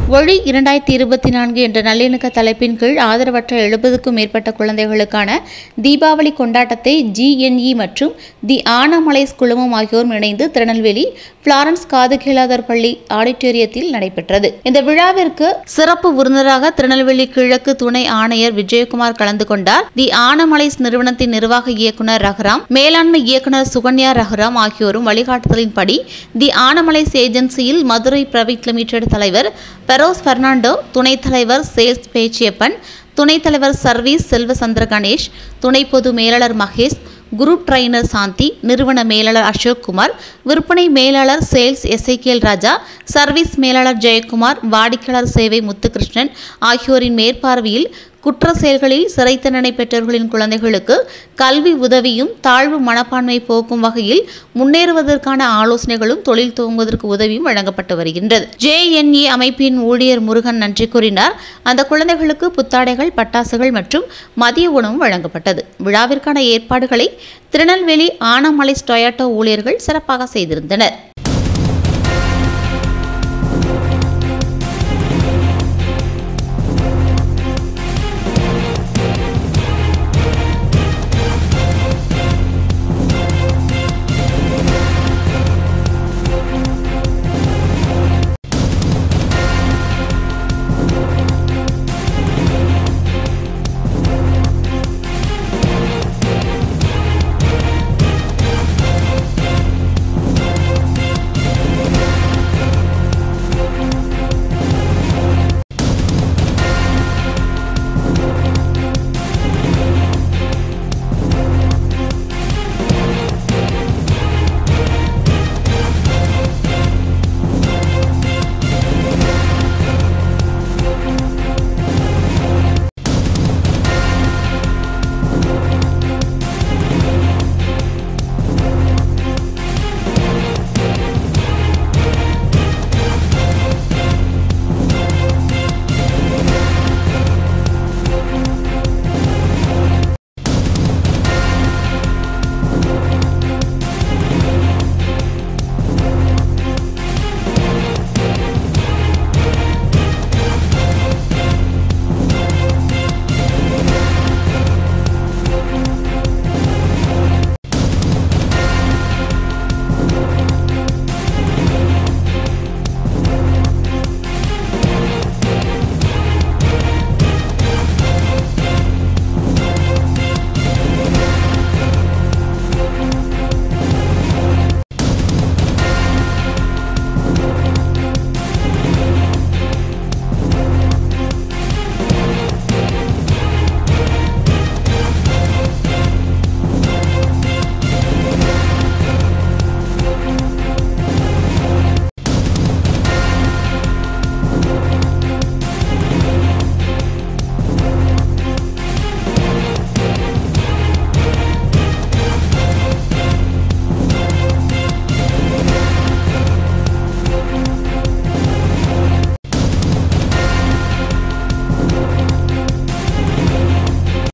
ஒளி இரண்டாயிரத்தி இருபத்தி நான்கு என்ற நல்லிணக்க தலைப்பின் கீழ் ஆதரவற்ற எழுபதுக்கும் மேற்பட்ட குழந்தைகளுக்கான தீபாவளி கொண்டாட்டத்தை ஜிஎன்இ மற்றும் தி ஆனமலைஸ் குழுமம் ஆகியோரும் இணைந்து திருநெல்வேலி பிளாரன்ஸ் காது கேளாதோர் பள்ளி ஆடிட்டோரியத்தில் நடைபெற்றது இந்த விழாவிற்கு சிறப்பு விருந்தினராக திருநெல்வேலி கிழக்கு துணை ஆணையர் விஜயகுமார் கலந்து கொண்டார் தி ஆனமலைஸ் நிறுவனத்தின் நிர்வாக இயக்குனர் ரகுராம் மேலாண்மை இயக்குனர் சுகன்யா ரகுராம் ஆகியோரும் வழிகாட்டுதலின்படி தி ஆனமலைஸ் ஏஜென்சியில் மதுரை பிரைவேட் லிமிடெட் தலைவர் பெரோஸ் பெர்னாண்டோ துணைத் தலைவர் சேல்ஸ் பேச்சியப்பன் துணைத் தலைவர் சர்வீஸ் செல்வசந்திர கணேஷ் துணை பொது மேலாளர் மகேஷ் குரூப் ட்ரைனர் சாந்தி நிறுவன மேலாளர் அசோக் குமார் விற்பனை மேலாளர் சேல்ஸ் எஸ்ஐகேஎல் ராஜா சர்வீஸ் மேலாளர் ஜெயக்குமார் வாடிக்கையாளர் சேவை முத்துகிருஷ்ணன் ஆகியோரின் மேற்பார்வையில் குற்ற செயல்களில் சிறை தண்டனை பெற்றவர்களின் குழந்தைகளுக்கு கல்வி உதவியும் தாழ்வு மனப்பான்மை போக்கும் வகையில் முன்னேறுவதற்கான ஆலோசனைகளும் தொழில் துவங்குவதற்கு உதவியும் வழங்கப்பட்டு வருகின்றது ஜேஎன்ஏ அமைப்பின் ஊழியர் முருகன் நன்றி கூறினார் அந்த குழந்தைகளுக்கு புத்தாடைகள் பட்டாசுகள் மற்றும் மதிய உணவும் வழங்கப்பட்டது விழாவிற்கான ஏற்பாடுகளை திருநெல்வேலி ஆனமலை டொயாட்டோ ஊழியர்கள் சிறப்பாக செய்திருந்தனர்